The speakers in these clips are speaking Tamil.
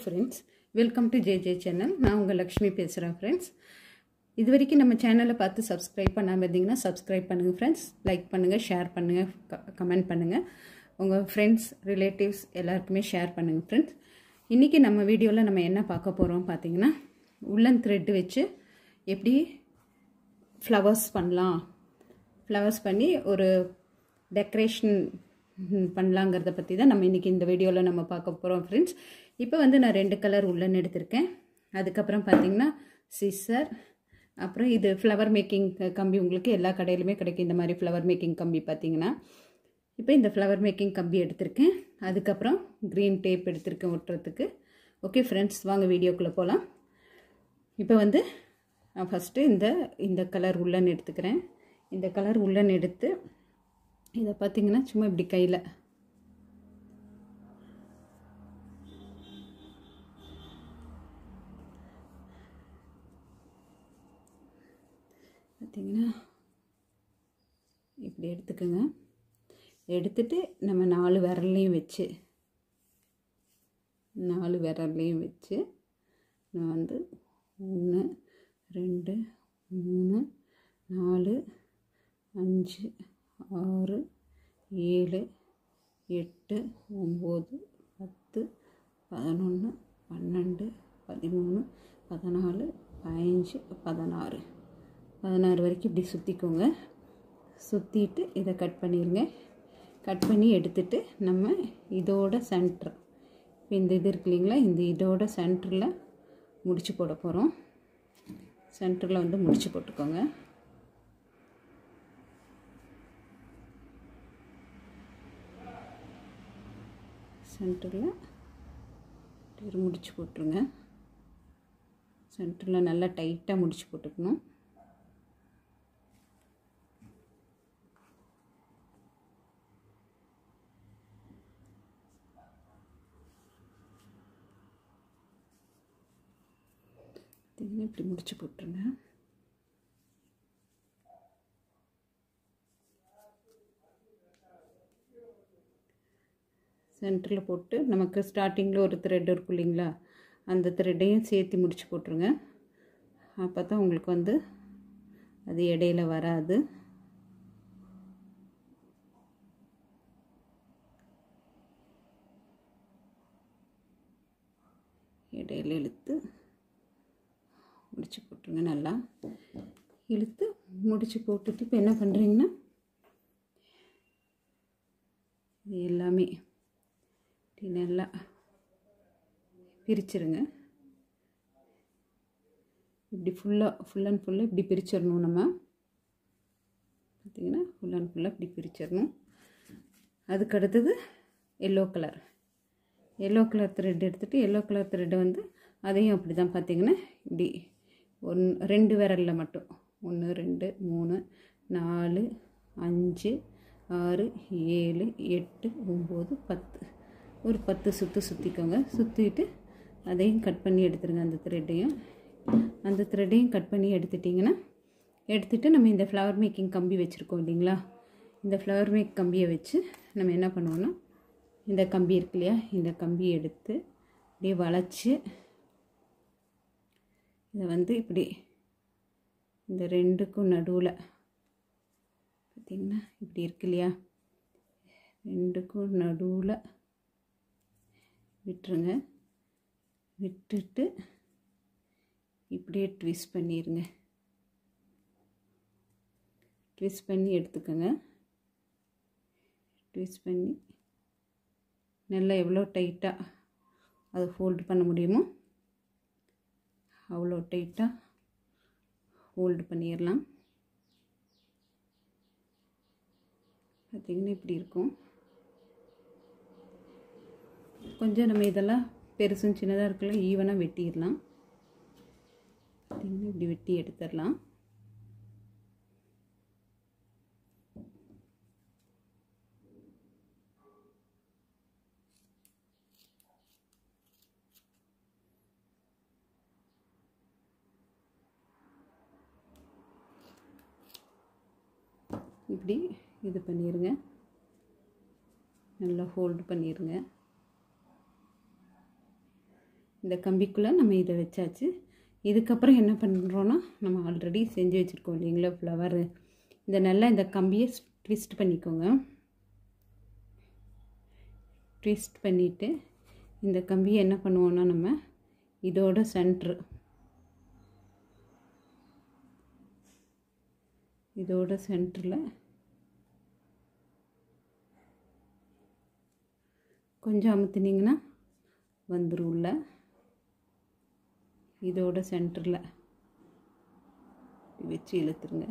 friends welcome to J J channel நான் உங்கள் லக்ஷ்மி பேசுகிறேன் ஃப்ரெண்ட்ஸ் இது வரைக்கும் நம்ம சேனலை பார்த்து சப்ஸ்கிரைப் பண்ணாமல் இருந்தீங்கன்னா சப்ஸ்கிரைப் பண்ணுங்கள் ஃப்ரெண்ட்ஸ் லைக் பண்ணுங்கள் ஷேர் பண்ணுங்கள் கமெண்ட் பண்ணுங்கள் உங்கள் ஃப்ரெண்ட்ஸ் ரிலேட்டிவ்ஸ் எல்லாருக்குமே ஷேர் பண்ணுங்கள் ஃப்ரெண்ட்ஸ் இன்றைக்கி நம்ம வீடியோவில் நம்ம என்ன பார்க்க போகிறோம் பார்த்தீங்கன்னா உள்ளன் த்ரெட் வச்சு எப்படி ஃப்ளவர்ஸ் பண்ணலாம் ஃப்ளவர்ஸ் பண்ணி ஒரு டெக்கரேஷன் பண்ணலாங்கிறத பற்றி தான் நம்ம இன்றைக்கி இந்த வீடியோவில் நம்ம பார்க்க போகிறோம் ஃப்ரெண்ட்ஸ் இப்போ வந்து நான் ரெண்டு கலர் உள்ளன் எடுத்திருக்கேன் அதுக்கப்புறம் பார்த்தீங்கன்னா சிஸ்ஸர் அப்புறம் இது ஃப்ளவர் மேக்கிங் கம்பி உங்களுக்கு எல்லா கடையிலுமே கிடைக்கும் இந்த மாதிரி ஃப்ளவர் மேக்கிங் கம்பி பார்த்தீங்கன்னா இப்போ இந்த ஃப்ளவர் மேக்கிங் கம்பி எடுத்திருக்கேன் அதுக்கப்புறம் க்ரீன் டேப் எடுத்திருக்கேன் ஒட்டுறதுக்கு ஓகே ஃப்ரெண்ட்ஸ் வாங்க வீடியோக்குள்ளே போகலாம் இப்போ வந்து நான் ஃபஸ்ட்டு இந்த இந்த கலர் உள்ளன் எடுத்துக்கிறேன் இந்த கலர் உள்ளன் எடுத்து இதை பார்த்தீங்கன்னா சும்மா இப்படி கையில் பார்த்தீங்கன்னா இப்படி எடுத்துக்கோங்க எடுத்துட்டு நம்ம நாலு விரல்லையும் வச்சு நாலு விரல்லையும் வச்சு நான் வந்து ஒன்று ரெண்டு மூணு நாலு அஞ்சு ஆறு ஏழு எட்டு ஒம்பது பத்து பதினொன்று பன்னெண்டு பதிமூணு பதினாலு பதினஞ்சு பதினாறு பதினாறு வரைக்கும் இப்படி சுற்றிக்கோங்க சுற்றிட்டு இதை கட் பண்ணிடுங்க கட் பண்ணி எடுத்துட்டு நம்ம இதோட சென்டர் இப்போ இந்த இது இருக்கு இல்லைங்களா இந்த இதோட சென்டரில் முடிச்சு போட போகிறோம் சென்டரில் வந்து முடிச்சு போட்டுக்கோங்க சென்டரில் ஒரு முடிச்சு போட்டுருங்க சென்டரில் நல்லா டைட்டாக முடிச்சு போட்டுக்கணும் பார்த்தீங்கன்னா இப்படி முடிச்சு போட்டுருங்க சென்டரில் போட்டு நமக்கு ஸ்டார்டிங்கில் ஒரு த்ரெட் இருக்கும் இல்லைங்களா அந்த த்ரெட்டையும் சேர்த்து முடிச்சு போட்டுருங்க அப்போ தான் உங்களுக்கு வந்து அது இடையில வராது இடையில இழுத்து முடிச்சு போட்டுருங்க நல்லா இழுத்து முடிச்சு போட்டுட்டு இப்போ என்ன பண்ணுறீங்கன்னா இது எல்லாமே இப்படி நல்லா பிரிச்சிருங்க இப்படி ஃபுல்லாக ஃபுல் அண்ட் ஃபுல்லாக இப்படி பிரிச்சிடணும் நம்ம பார்த்திங்கன்னா ஃபுல் அண்ட் ஃபுல்லாக இப்படி பிரிச்சிடணும் அதுக்கு அடுத்தது yellow colour yellow colour thread எடுத்துகிட்டு எல்லோ கலர் த்ரெட்டை வந்து அதையும் அப்படி தான் பார்த்திங்கன்னா இப்படி ஒன் ரெண்டு விரலில் மட்டும் ஒன்று ரெண்டு மூணு நாலு அஞ்சு ஆறு ஏழு எட்டு ஒம்பது பத்து ஒரு பத்து சுற்று சுற்றிக்கோங்க சுற்றிட்டு அதையும் கட் பண்ணி எடுத்துருங்க அந்த த்ரெட்டையும் அந்த த்ரெட்டையும் கட் பண்ணி எடுத்துட்டிங்கன்னா எடுத்துகிட்டு நம்ம இந்த ஃப்ளவர் மேக்கிங் கம்பி வச்சுருக்கோம் இல்லைங்களா இந்த ஃப்ளவர் மேக் கம்பியை வச்சு நம்ம என்ன பண்ணுவோன்னா இந்த கம்பி இருக்கு இல்லையா இந்த கம்பியை எடுத்து அப்படியே வளைச்சி இதை வந்து இப்படி இந்த ரெண்டுக்கும் நடுவில் பார்த்திங்கன்னா இப்படி இருக்கு இல்லையா ரெண்டுக்கும் நடுவில் விட்டுருங்க விட்டுட்டு இப்படியே ட்விஸ்ட் பண்ணிடுங்க ட்விஸ்ட் பண்ணி எடுத்துக்கோங்க ட்விஸ்ட் பண்ணி நல்லா எவ்வளோ டைட்டாக அதை ஃபோல்டு பண்ண முடியுமோ அவ்வளோ டைட்டாக ஹோல்டு பண்ணிடலாம் பார்த்திங்கன்னா இப்படி இருக்கும் கொஞ்சம் நம்ம இதெல்லாம் பெருசும் சின்னதாக இருக்குல்ல ஈவனாக வெட்டிடலாம் பார்த்திங்கன்னா இப்படி வெட்டி எடுத்துடலாம் இப்படி இது பண்ணிடுங்க நல்லா ஹோல்டு பண்ணிடுங்க இந்த கம்பிக்குள்ளே நம்ம இதை வச்சாச்சு இதுக்கப்புறம் என்ன பண்ணுறோன்னா நம்ம ஆல்ரெடி செஞ்சு வச்சுருக்கோம் இல்லைங்களா ஃப்ளவரு இந்த நல்லா இந்த கம்பியை ட்விஸ்ட் பண்ணிக்கோங்க ட்விஸ்ட் பண்ணிவிட்டு இந்த கம்பியை என்ன பண்ணுவோன்னா நம்ம இதோட சென்ட்ரு இதோட சென்டரில் கொஞ்சம் அமுத்துனீங்கன்னா வந்துடும் உள்ள இதோட சென்டரில் வச்சு இழுத்துருங்க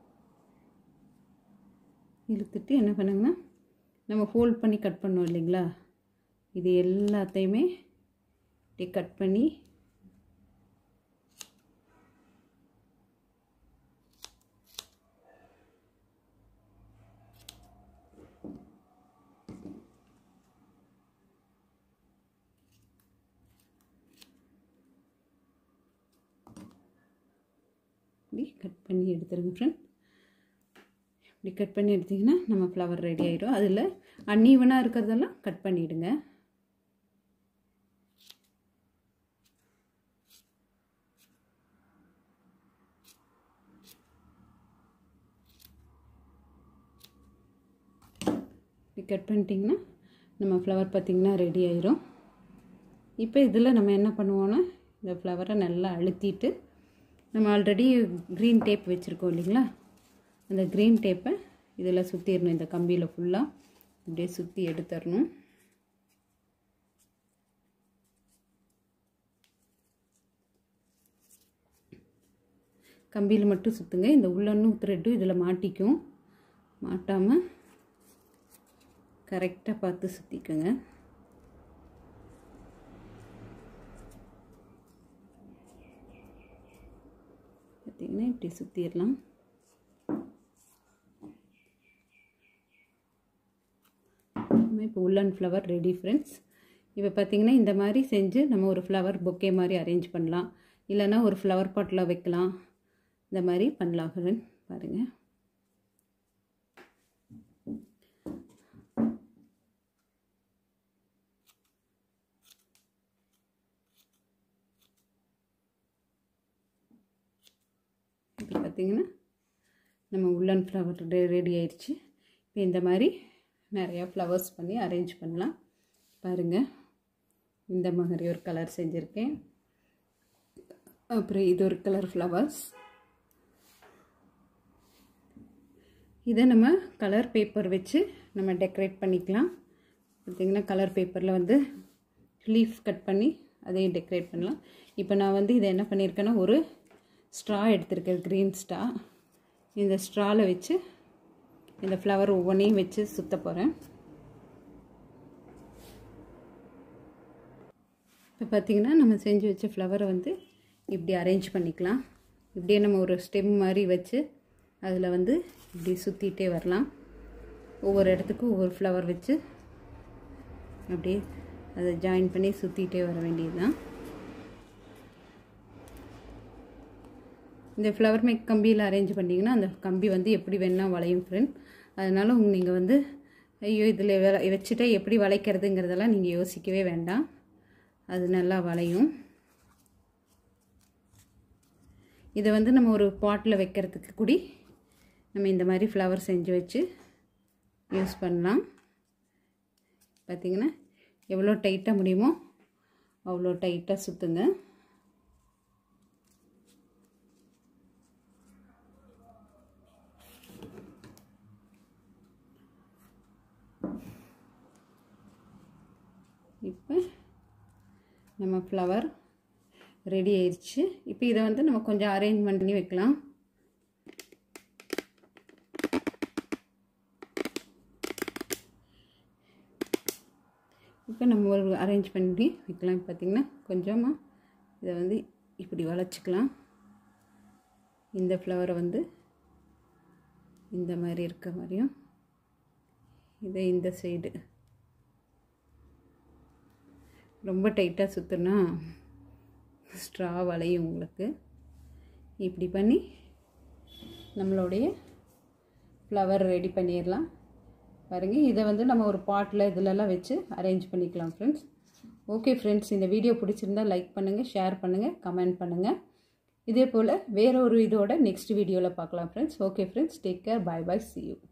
இழுத்துட்டு என்ன பண்ணுங்கன்னா நம்ம ஹோல்ட் பண்ணி கட் பண்ணோம் இல்லைங்களா இது எல்லாத்தையுமே இப்படி கட் பண்ணி இப்படி கட் பண்ணி எடுத்துருங்க ஃப்ரெண்ட் இப்படி கட் பண்ணி எடுத்திங்கன்னா நம்ம ஃப்ளவர் ரெடி ஆகிடும் அதில் அன்ஈவனாக இருக்கிறதெல்லாம் கட் பண்ணிவிடுங்க இப்படி கட் பண்ணிட்டிங்கன்னா நம்ம ஃப்ளவர் பார்த்திங்கன்னா ரெடி ஆயிரும் இப்போ இதில் நம்ம என்ன பண்ணுவோன்னா இந்த ஃப்ளவரை நல்லா அழுத்திட்டு நம்ம ஆல்ரெடி க்ரீன் டேப் வச்சுருக்கோம் இல்லைங்களா அந்த க்ரீன் டேப்பை இதில் சுற்றிடணும் இந்த கம்பியில் ஃபுல்லாக இப்படியே சுற்றி எடுத்துடணும் கம்பியில் மட்டும் சுற்றுங்க இந்த உள்ளன்னும் த்ரெட்டும் இதில் மாட்டிக்கும் மாட்டாமல் கரெக்டாக பார்த்து சுற்றிக்கோங்க பார்த்திங்கன்னா இப்படி சுற்றிடலாம் இப்போ உள்ளன் ஃப்ளவர் ரெடி ஃப்ரெண்ட்ஸ் இப்போ பார்த்திங்கன்னா இந்த மாதிரி செஞ்சு நம்ம ஒரு ஃப்ளவர் பொக்கே மாதிரி அரேஞ்ச் பண்ணலாம் இல்லைன்னா ஒரு ஃப்ளவர் பாட்டில் வைக்கலாம் இந்த மாதிரி பண்ணலாம் ஃப்ரெண்ட் பாருங்கள் இப்போ பார்த்திங்கன்னா நம்ம உள்ளன் ஃப்ளவர் ரெடி ஆயிடுச்சு இப்போ இந்த மாதிரி நிறையா ஃப்ளவர்ஸ் பண்ணி அரேஞ்ச் பண்ணலாம் பாருங்கள் இந்த மாதிரி ஒரு கலர் செஞ்சுருக்கேன் அப்புறம் இது ஒரு கலர் ஃப்ளவர்ஸ் இதை நம்ம கலர் பேப்பர் வச்சு நம்ம டெக்கரேட் பண்ணிக்கலாம் பார்த்திங்கன்னா கலர் பேப்பரில் வந்து லீஃப் கட் பண்ணி அதையும் டெக்கரேட் பண்ணலாம் இப்போ நான் வந்து இதை என்ன பண்ணியிருக்கேன்னா ஒரு ஸ்ட்ரா எடுத்திருக்கேன் க்ரீன் ஸ்ட்ரா இந்த ஸ்ட்ராவில் வச்சு இந்த ஃப்ளவர் ஒவ்வொன்றையும் வச்சு சுற்ற போகிறேன் இப்போ பார்த்திங்கன்னா நம்ம செஞ்சு வச்ச ஃப்ளவரை வந்து இப்படி அரேஞ்ச் பண்ணிக்கலாம் இப்படியே நம்ம ஒரு ஸ்டெம் மாதிரி வச்சு அதில் வந்து இப்படி சுற்றிட்டே வரலாம் ஒவ்வொரு இடத்துக்கும் ஒவ்வொரு ஃப்ளவர் வச்சு அப்படியே அதை ஜாயின் பண்ணி சுற்றிட்டே வர வேண்டியது தான் இந்த ஃப்ளவர் மேக் கம்பியில் அரேஞ்ச் பண்ணிங்கன்னா அந்த கம்பி வந்து எப்படி வேணால் வளையும் ஃப்ரெண்ட் அதனால் உங்க நீங்கள் வந்து ஐயோ இதில் வச்சுட்டா எப்படி வளைக்கிறதுங்கிறதெல்லாம் நீங்கள் யோசிக்கவே வேண்டாம் அது நல்லா வளையும் இதை வந்து நம்ம ஒரு பாட்டில் வைக்கிறதுக்கு கூடி நம்ம இந்த மாதிரி ஃப்ளவர் செஞ்சு வச்சு யூஸ் பண்ணலாம் பார்த்திங்கன்னா எவ்வளோ டைட்டாக முடியுமோ அவ்வளோ டைட்டாக சுற்றுங்க இப்போ நம்ம ஃப்ளவர் ரெடி ஆயிடுச்சு இப்போ இதை வந்து நம்ம கொஞ்சம் அரேஞ்ச்மெண்ட் பண்ணி வைக்கலாம் இப்போ நம்ம ஒரு அரேஞ்ச் பண்ணி வைக்கலாம் பார்த்திங்கன்னா கொஞ்சமாக இதை வந்து இப்படி வளைச்சிக்கலாம் இந்த ஃப்ளவரை வந்து இந்த மாதிரி இருக்க மாதிரியும் இதை இந்த சைடு ரொம்ப டைட்டாக சுற்றுனா ஸ்ட்ரா வளையும் உங்களுக்கு இப்படி பண்ணி நம்மளுடைய ஃப்ளவர் ரெடி பண்ணிடலாம் பாருங்கள் இதை வந்து நம்ம ஒரு பாட்டில் இதிலெல்லாம் வச்சு அரேஞ்ச் பண்ணிக்கலாம் ஃப்ரெண்ட்ஸ் ஓகே ஃப்ரெண்ட்ஸ் இந்த வீடியோ பிடிச்சிருந்தா லைக் பண்ணுங்கள் ஷேர் பண்ணுங்கள் கமெண்ட் பண்ணுங்கள் இதே போல் வேற ஒரு இதோட நெக்ஸ்ட் வீடியோவில் பார்க்கலாம் friends okay friends take care bye bye see you